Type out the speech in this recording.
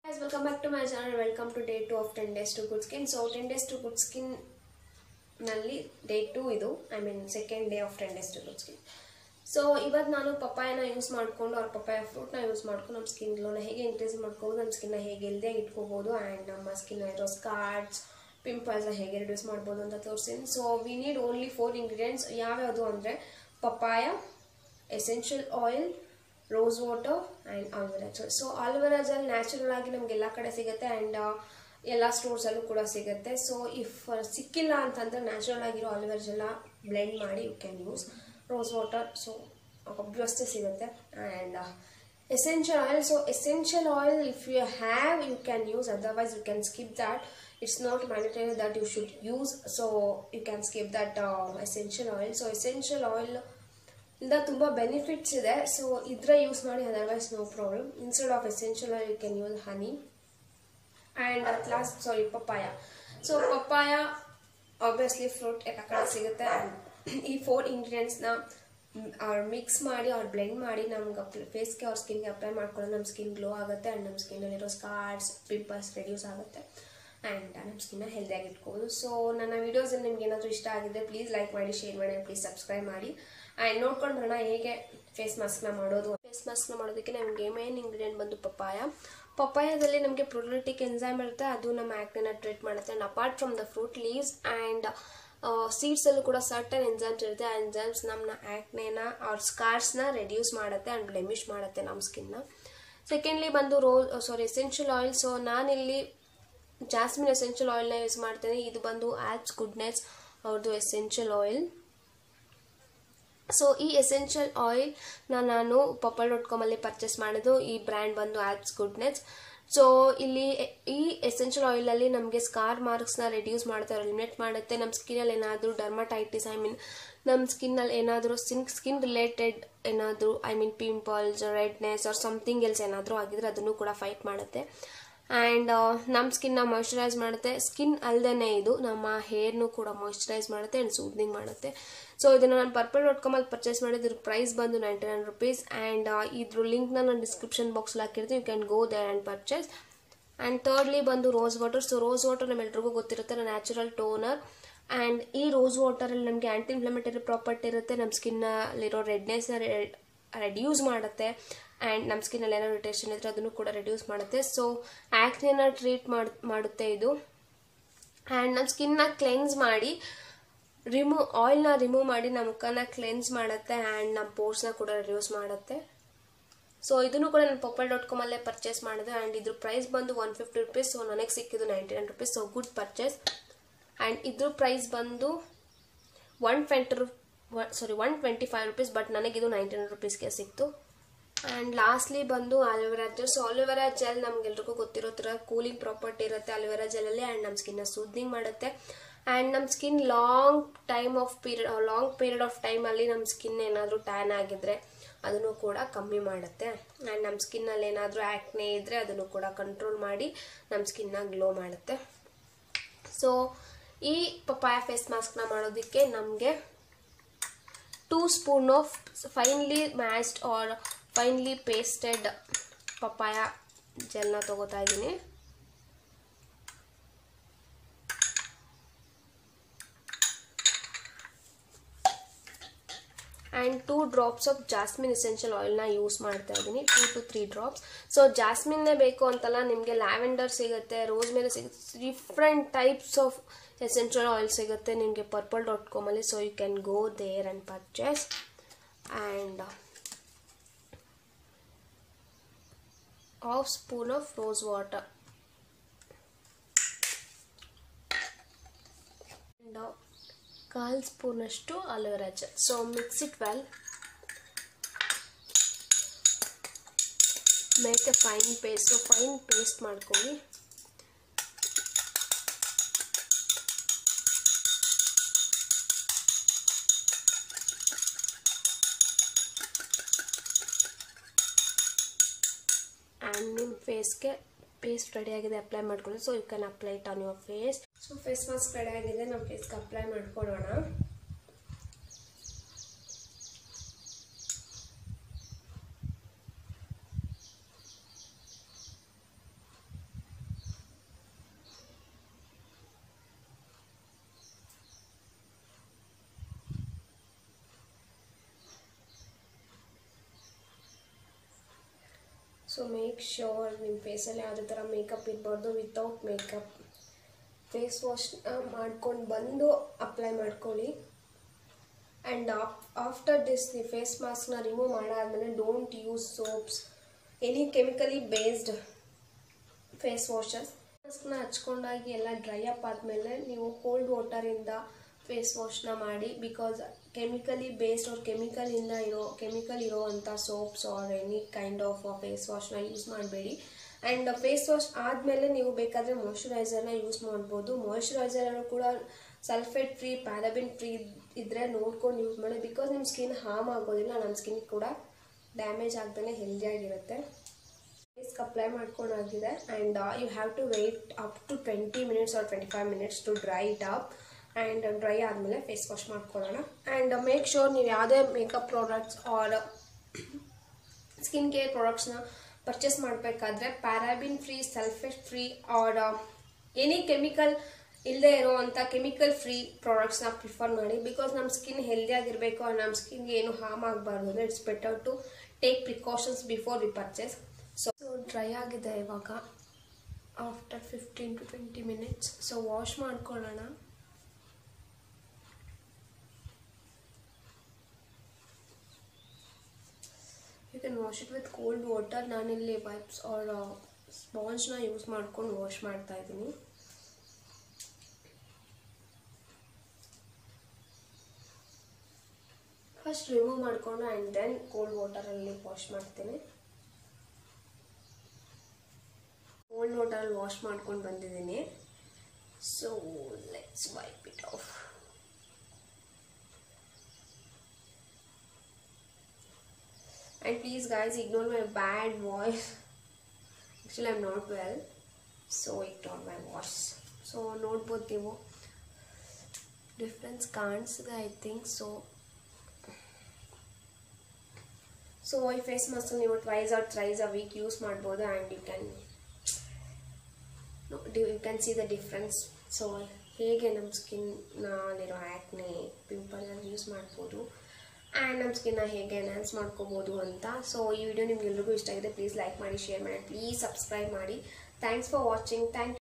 Guys, welcome back to my channel. Welcome to day 2 of 10 days to good skin. So 10 days to good skin ನಲ್ಲಿ day two ಇದು I mean second day of ten days to good skin so ಇವತ್ತು ನಾನು ಪಪ್ಪಾಯನ use ಮಾಡಿಕೊಂಡು ಅವ್ರ papaya ಫ್ರೂಟ್ನ use ಮಾಡ್ಕೊಂಡು ನಮ್ಮ skin ಗ್ಲೋನ ಹೇಗೆ increase ಮಾಡ್ಕೋಬೋದು ನಮ್ಮ ಸ್ಕಿನ್ನ ಹೇಗೆ ಹೆಲ್ದಿಯಾಗಿ ಇಟ್ಕೋಬೋದು ಆ್ಯಂಡ್ ನಮ್ಮ ಸ್ಕಿನ್ ಇರೋ ಸ್ಕಾರ್ಡ್ಸ್ ಪಿಂಪಲ್ಸ್ನ ಹೇಗೆ ರಿಡ್ಯೂಸ್ ಮಾಡ್ಬೋದು ಅಂತ ತೋರಿಸ್ತೀನಿ so we need only four ingredients ಯಾವ್ಯಾವುದು ಅಂದರೆ papaya essential oil rose water and aloe vera gel so aloe vera gel natural ಆಗಿ ನಮ್ಗೆ ಎಲ್ಲ ಕಡೆ ಸಿಗುತ್ತೆ ಆ್ಯಂಡ್ ಎಲ್ಲ ಸ್ಟೋರ್ಸಲ್ಲೂ ಕೂಡ ಸಿಗುತ್ತೆ ಸೊ ಇಫ್ ಸಿಕ್ಕಿಲ್ಲ ಅಂತಂದ್ರೆ ನ್ಯಾಚುರಲ್ ಆಗಿರೋ ಆಲ್ವೆರಾ ಜೆಲ್ನ ಬ್ಲೆಂಡ್ ಮಾಡಿ you can use rose water so obviously ಸಿಗುತ್ತೆ and essential oil so essential oil if you have you can use otherwise you can skip that it's not mandatory that you should use so you can skip that essential oil so essential oil ಇಂದ ತುಂಬ benefits ಇದೆ so ಇದ್ರೆ use ಮಾಡಿ otherwise no problem instead of essential oil you can use honey and at last sorry papaya so papaya obviously fruit ಎಲ್ಲ ಕಡೆ ಸಿಗುತ್ತೆ and ಈ four ಇಂಗ್ರೀಡಿಯೆಂಟ್ಸ್ನ ಅವ್ರು ಮಿಕ್ಸ್ ಮಾಡಿ ಅವ್ರು ಬ್ಲೆಂಡ್ ಮಾಡಿ ನಮ್ಗೆ ಫೇಸ್ಗೆ ಅವ್ರ ಸ್ಕಿನ್ಗೆ ಅಪ್ಲೈ ಮಾಡ್ಕೊಂಡು ನಮ್ಮ ಸ್ಕಿನ್ ಗ್ಲೋ ಆಗುತ್ತೆ ಆ್ಯಂಡ್ ನಮ್ಮ ಸ್ಕಿನ್ನಲ್ಲಿರೋ ಸ್ಕಾರ್ಸ್ ಪಿಂಪಲ್ಸ್ ರೆಡ್ಯೂಸ್ ಆಗುತ್ತೆ ಆ್ಯಂಡ್ ನಮ್ಮ ಸ್ಕಿನ್ನ ಹೆಲ್ದಿಯಾಗಿ ಇಟ್ಕೋಬೋದು ಸೊ ನನ್ನ ವೀಡಿಯೋಸಲ್ಲಿ ನಿಮ್ಗೆ ಏನಾದರೂ ಇಷ್ಟ ಆಗಿದೆ ಪ್ಲೀಸ್ ಲೈಕ್ ಮಾಡಿ ಶೇರ್ ಮಾಡಿ ಪ್ಲೀಸ್ ಸಬ್ಸ್ಕ್ರೈಬ್ ಮಾಡಿ ಆ್ಯಂಡ್ ನೋಡ್ಕೊಂಡು ಬರೋಣ ಹೇಗೆ ಫೇಸ್ ಮಾಸ್ಕ್ನ ಮಾಡೋದು ಫೇಸ್ ಮಾಸ್ಕ್ನ ಮಾಡೋದಕ್ಕೆ ನಮಗೆ ಮೇನ್ ಇಂಗ್ರೀಡಿಯೆಂಟ್ ಬಂದು ಪಪ್ಪಾಯ ಪಪ್ಪಾಯದಲ್ಲಿ ನಮಗೆ ಪ್ರೊಲಿಟಿಕ್ ಎನ್ಸೈಮ್ ಇರುತ್ತೆ ಅದು ನಮ್ಮ ಆ್ಯಕ್ಟನ್ನ ಟ್ರೀಟ್ ಮಾಡುತ್ತೆ and apart from the fruit leaves and ಸೀಡ್ಸಲ್ಲೂ ಕೂಡ ಸರ್ಟನ್ ಎನ್ಸೈಮ್ಸ್ ಇರುತ್ತೆ ಆ ಎನ್ಸೈಮ್ಸ್ ನಮ್ಮ ಆ್ಯಕ್ನೇನ ಅವ್ರ ಸ್ಕಾರ್ಸ್ನ ರೆಡ್ಯೂಸ್ ಮಾಡುತ್ತೆ ಆ್ಯಂಡ್ ಬ್ಲೆಮಿಶ್ ಮಾಡುತ್ತೆ ನಮ್ಮ ಸ್ಕಿನ್ನ ಸೆಕೆಂಡ್ಲಿ ಬಂದು rose sorry essential oil so ನಾನಿಲ್ಲಿ ಜಾಸ್ಮಿನ್ ಎಸೆನ್ಷಿಯಲ್ ಆಯಿಲ್ನ ಯೂಸ್ ಮಾಡ್ತೇನೆ ಇದು ಬಂದು ಆ್ಯಪ್ಸ್ ಗುಡ್ನೆಸ್ ಅವ್ರದ್ದು ಎಸೆನ್ಷಿಯಲ್ ಆಯಿಲ್ ಸೊ ಈ ಎಸೆನ್ಷಿಯಲ್ ಆಯಿಲ್ನ ನಾನು ಪಪ್ಪಲ್ ಡಾಟ್ ಕಾಮಲ್ಲಿ ಪರ್ಚೇಸ್ ಮಾಡಿದ್ದು ಈ ಬ್ರ್ಯಾಂಡ್ ಬಂದು ಆ್ಯಪ್ಸ್ ಗುಡ್ನೆಸ್ ಸೊ ಇಲ್ಲಿ ಈ ಎಸೆನ್ಷಿಯಲ್ ಆಯಿಲಲ್ಲಿ ನಮಗೆ ಸ್ಕಾರ್ ಮಾರ್ಕ್ಸ್ನ ರೆಡ್ಯೂಸ್ ಮಾಡುತ್ತೆ ಎಲಿಮಿನೇಟ್ ಮಾಡುತ್ತೆ ನಮ್ಮ ಸ್ಕಿನ್ನಲ್ಲಿ ಏನಾದರೂ ಡರ್ಮಟೈಟಿಸ್ ಐ ಮೀನ್ ನಮ್ಮ ಸ್ಕಿನ್ನಲ್ಲಿ ಏನಾದರೂ ಸ್ಕಿನ್ ಸ್ಕಿನ್ ರಿಲೇಟೆಡ್ ಏನಾದರೂ I mean pimples redness or something else ಏನಾದರೂ ಆಗಿದ್ರೆ ಅದನ್ನು ಕೂಡ ಫೈಟ್ ಮಾಡುತ್ತೆ ಆ್ಯಂಡ್ ನಮ್ಮ ಸ್ಕಿನ್ನ ಮಾಯ್ಶ್ಚರೈಸ್ ಮಾಡುತ್ತೆ ಸ್ಕಿನ್ ಅಲ್ಲದೇ ಇದು ನಮ್ಮ ಹೇರ್ನು ಕೂಡ ಮಾಯ್ಶ್ಚರೈಸ್ ಮಾಡುತ್ತೆ ಆ್ಯಂಡ್ ಸೂದ್ನಿಂಗ್ ಮಾಡುತ್ತೆ ಸೊ ಇದನ್ನು ನಾನು ಪರ್ಪಲ್ ಡಾಟ್ ಕಾಮಲ್ಲಿ ಪರ್ಚೇಸ್ ಮಾಡಿದ್ರ ಪ್ರೈಸ್ ಬಂದು ನೈಂಟಿ ನೈನ್ ರುಪೀಸ್ ಆ್ಯಂಡ್ ಇದ್ರ ಲಿಂಕ್ನ ನಾನು ಡಿಸ್ಕ್ರಿಪ್ಷನ್ ಬಾಕ್ಸಲ್ಲಿ ಹಾಕಿರ್ತೀನಿ you can go there and purchase and thirdly ಬಂದು rose water so rose water ನಮ್ಮೆಲ್ರಿಗೂ ಗೊತ್ತಿರುತ್ತೆ ನ್ಯಾಚುರಲ್ ಟೋನರ್ ಆ್ಯಂಡ್ ಈ ರೋಸ್ ವಾಟರಲ್ಲಿ ನಮಗೆ ಆ್ಯಂಟಿ ಇನ್ಫ್ಲಮೇಟರಿ ಪ್ರಾಪರ್ಟಿ ಇರುತ್ತೆ ನಮ್ಮ ಸ್ಕಿನ್ನಲ್ಲಿರೋ ರೆಡ್ನೆಸ್ನ ರೆಡ್ಯೂಸ್ ಮಾಡುತ್ತೆ ಆ್ಯಂಡ್ ನಮ್ಮ ಸ್ಕಿನ್ನಲ್ಲಿ ಏನೋ ಇರಿಟೇಷನ್ ಇದ್ರೆ ಅದನ್ನು ಕೂಡ ರೆಡ್ಯೂಸ್ ಮಾಡುತ್ತೆ ಸೊ ಆ್ಯಕ್ನೇನ ಟ್ರೀಟ್ ಮಾಡಿ ಮಾಡುತ್ತೆ ಇದು ಆ್ಯಂಡ್ ನಮ್ಮ ಸ್ಕಿನ್ನ ಕ್ಲೆನ್ಸ್ ಮಾಡಿ ರಿಮೂವ್ ಆಯಿಲ್ನ ರಿಮೂವ್ ಮಾಡಿ ನಮ್ಮ ಮುಖನ ಕ್ಲೆನ್ಸ್ ಮಾಡುತ್ತೆ ಆ್ಯಂಡ್ ನಮ್ಮ ಪೋರ್ಸ್ನ ಕೂಡ ರಿಡ್ಯೂಸ್ ಮಾಡುತ್ತೆ ಸೊ ಇದನ್ನು ಕೂಡ ನಾನು ಪಪ್ಪಲ್ ಡಾಟ್ ಕಾಮಲ್ಲೇ ಪರ್ಚೇಸ್ ಮಾಡಿದೆ ಆ್ಯಂಡ್ ಇದ್ರ ಪ್ರೈಸ್ ಬಂದು ಒನ್ ಫಿಫ್ಟಿ ರುಪೀಸ್ ಸೊ ನನಗೆ ಸಿಕ್ಕಿದ್ದು ninety nine rupees so good purchase and ಇದ್ರ ಪ್ರೈಸ್ ಬಂದು one twenty ru sorry one twenty five rupees but ನನಗಿದು ನೈಂಟಿ ನೈನ್ ರುಪೀಸ್ಗೆ ಸಿಕ್ತು ಆ್ಯಂಡ್ ಲಾಸ್ಟ್ಲಿ ಬಂದು aloe vera gel so aloe vera gel ನಮ್ಗೆಲ್ರಿಗೂ ಗೊತ್ತಿರೋ ಥರ ಕೂಲಿಂಗ್ ಪ್ರಾಪರ್ಟಿ ಇರುತ್ತೆ ಅಲೋವೆರಾ ಜೆಲಲ್ಲಿ ಆ್ಯಂಡ್ ನಮ್ಮ ಸ್ಕಿನ್ನ ಸೂದ್ನಿಂಗ್ ಮಾಡುತ್ತೆ ಆ್ಯಂಡ್ ನಮ್ಮ skin long time of period long period of ಟೈಮಲ್ಲಿ ನಮ್ಮ ಸ್ಕಿನ್ ಏನಾದರೂ ಟ್ಯಾನ್ ಆಗಿದ್ರೆ ಅದನ್ನು ಕೂಡ ಕಮ್ಮಿ ಮಾಡುತ್ತೆ ಆ್ಯಂಡ್ ನಮ್ಮ ಸ್ಕಿನ್ನಲ್ಲಿ ಏನಾದರೂ ಆ್ಯಕ್ನೆ ಇದ್ದರೆ ಅದನ್ನು ಕೂಡ ಕಂಟ್ರೋಲ್ ಮಾಡಿ ನಮ್ಮ ಸ್ಕಿನ್ನ ಗ್ಲೋ ಮಾಡುತ್ತೆ ಸೊ ಈ ಪಪಾಯ ಫೇಸ್ ಮಾಸ್ಕ್ನ ಮಾಡೋದಕ್ಕೆ ನಮಗೆ two spoon of finely mashed or finely pasted papaya ಜೆಲ್ನ ತಗೋತಾ ಇದ್ದೀನಿ and two drops of jasmine essential ಆಯಿಲ್ನ ಯೂಸ್ ಮಾಡ್ತಾ ಇದ್ದೀನಿ two to three drops so ಜಾಸ್ಮಿನ್ನೇ ಬೇಕು ಅಂತಲ್ಲ ನಿಮಗೆ ಲ್ಯಾವೆಂಡರ್ ಸಿಗುತ್ತೆ ರೋಸ್ ಮೇಲೆ ಸಿಗುತ್ತೆ different types of essential oil ಸಿಗುತ್ತೆ ನಿಮಗೆ ಪರ್ಪಲ್ ಡಾಟ್ ಕಾಮಲ್ಲಿ so you can go there and purchase and half spoon of rose water ಕಾಲು ಸ್ಪೂನಷ್ಟು aloe vera gel so mix it well make a fine paste so fine paste ಮಾಡ್ಕೊಳ್ಳಿ and ನಿಮ್ಮ ಫೇಸ್ಗೆ paste ready ಆಗಿದೆ apply ಮಾಡ್ಕೊಳ್ಳಿ so you can apply it on your face so face mask ready ಆಗಿದೆ ನಮ್ಮ ಫೇಸ್ಗೆ ಅಪ್ಲೈ ಮಾಡ್ಕೊಳ್ಳೋಣ ಸೊ ಮೇಕ್ ಶೋರ್ ನಿಮ್ಮ ಫೇಸಲ್ಲಿ ಯಾವುದೇ ಥರ ಮೇಕಪ್ ಇರಬಾರ್ದು ವಿತೌಟ್ ಮೇಕಪ್ ಫೇಸ್ ವಾಶ್ ಮಾಡ್ಕೊಂಡು ಬಂದು ಅಪ್ಲೈ ಮಾಡ್ಕೊಳ್ಳಿ ಆ್ಯಂಡ್ ಆಫ್ಟರ್ ದಿಸ್ ನೀವು ಫೇಸ್ ಮಾಸ್ಕ್ನ ರಿಮೂವ್ ಮಾಡಾದ್ಮೇಲೆ don't use soaps any chemically based face washes ಮಾಸ್ಕ್ನ ಹಚ್ಕೊಂಡಾಗಿ ಎಲ್ಲ ಡ್ರೈ ಅಪ್ ಆದಮೇಲೆ ನೀವು ಕೋಲ್ಡ್ ವಾಟರಿಂದ ಫೇಸ್ ವಾಶ್ನ ಮಾಡಿ ಬಿಕಾಸ್ ಕೆಮಿಕಲಿ ಬೇಸ್ಡ್ ಅವ್ರ ಕೆಮಿಕಲಿಂದ ಇರೋ ಕೆಮಿಕಲ್ ಇರೋವಂಥ soaps or any kind of face ವಾಶ್ನ ಯೂಸ್ ಮಾಡಬೇಡಿ ಆ್ಯಂಡ್ ಫೇಸ್ ವಾಶ್ ಆದಮೇಲೆ ನೀವು ಬೇಕಾದರೆ ಮಾಯ್ಶ್ಚರೈಸರ್ನ ಯೂಸ್ ಮಾಡ್ಬೋದು ಮಾಯ್ಶ್ಚರೈಸರ್ ಕೂಡ ಸಲ್ಫೇಟ್ ಫ್ರೀ ಪ್ಯಾರಾಬಿನ್ ಫ್ರೀ ಇದ್ದರೆ ನೋಡ್ಕೊಂಡು ಯೂಸ್ ಮಾಡಿ ಬಿಕಾಸ್ ನಿಮ್ಮ ಸ್ಕಿನ್ ಹಾರ್ಮ್ ಆಗೋದಿಲ್ಲ ನಮ್ಮ ಸ್ಕಿನ್ ಕೂಡ ಡ್ಯಾಮೇಜ್ ಆಗ್ದೇ ಹೆಲ್ದಿಯಾಗಿರುತ್ತೆ ಫೇಸ್ಗೆ ಅಪ್ಲೈ ಮಾಡ್ಕೊಂಡಾಗಿದೆ and you have to wait up to twenty minutes or twenty five minutes to dry it up and dry ಆದಮೇಲೆ ಫೇಸ್ ವಾಶ್ ಮಾಡ್ಕೊಳ್ಳೋಣ ಆ್ಯಂಡ್ ಮೇಕ್ ಶೋರ್ ನೀವು ಯಾವುದೇ makeup products or skin care ಪ್ರಾಡಕ್ಟ್ಸ್ನ purchase ಮಾಡಬೇಕಾದ್ರೆ paraben free sulphate free or any chemical ಇಲ್ಲದೆ ಇರೋವಂಥ chemical free ಪ್ರಾಡಕ್ಟ್ಸ್ನ prefer ಮಾಡಿ ಬಿಕಾಸ್ ನಮ್ಮ ಸ್ಕಿನ್ ಹೆಲ್ದಿಯಾಗಿರಬೇಕು ಆ್ಯಂಡ್ ನಮ್ಮ ಸ್ಕಿನ್ಗೆ ಏನು ಹಾರ್ಮ್ ಆಗಬಾರ್ದು ಅಂದರೆ it's better to take precautions before we purchase so dry ಆಗಿದೆ ಇವಾಗ after fifteen to twenty minutes so wash ಮಾಡ್ಕೊಳ್ಳೋಣ you can wash it with cold water ನಾನಿಲ್ಲಿ ವೈಪ್ಸ್ ಆರ್ ಸ್ಪಾಂಜ್ನ ಯೂಸ್ ಮಾಡ್ಕೊಂಡು ವಾಶ್ ಮಾಡ್ತಾ ಇದ್ದೀನಿ ಫಸ್ಟ್ ರಿಮೂವ್ ಮಾಡಿಕೊಂಡು ಆ್ಯಂಡ್ ದೆನ್ ಕೋಲ್ಡ್ ವಾಟರಲ್ಲಿ ವಾಶ್ ಮಾಡ್ತೀನಿ ಕೋಲ್ಡ್ ವಾಟರಲ್ಲಿ ವಾಶ್ ಮಾಡ್ಕೊಂಡು ಬಂದಿದ್ದೀನಿ so let's wipe it off and please guys ignore my bad voice actually i'm not well so ignore my voice so ನೋಡ್ಬೋದು ನೀವು ಡಿಫ್ರೆನ್ಸ್ ಕಾಣಿಸಿದೆ ಐ ಥಿಂಕ್ ಸೊ ಸೊ ಈ face mask ನೀವು twice or thrice a week use ಮಾಡ್ಬೋದು and you can you can see the difference so ಹೇಗೆ ನಮ್ಮ ಸ್ಕಿನ್ನಲ್ಲಿರೋ acne pimple use ಮಾಡ್ಬೋದು ಆ್ಯಂಡ್ ನಮ್ಮ ಸ್ಕಿನ್ನ ಹೇಗೆ ಎನ್ಹಾನ್ಸ್ ಮಾಡ್ಕೋಬೋದು ಅಂತ ಸೊ ಈ ವಿಡಿಯೋ ನಿಮ್ಗೆಲ್ರಿಗೂ ಇಷ್ಟ ಆಗಿದೆ ಪ್ಲೀಸ್ ಲೈಕ್ ಮಾಡಿ ಶೇರ್ ಮಾಡಿ ಪ್ಲೀಸ್ ಸಬ್ಸ್ಕ್ರೈಬ್ ಮಾಡಿ ಥ್ಯಾಂಕ್ಸ್ ಫಾರ್ ವಾಚಿಂಗ್ ಥ್ಯಾಂಕ್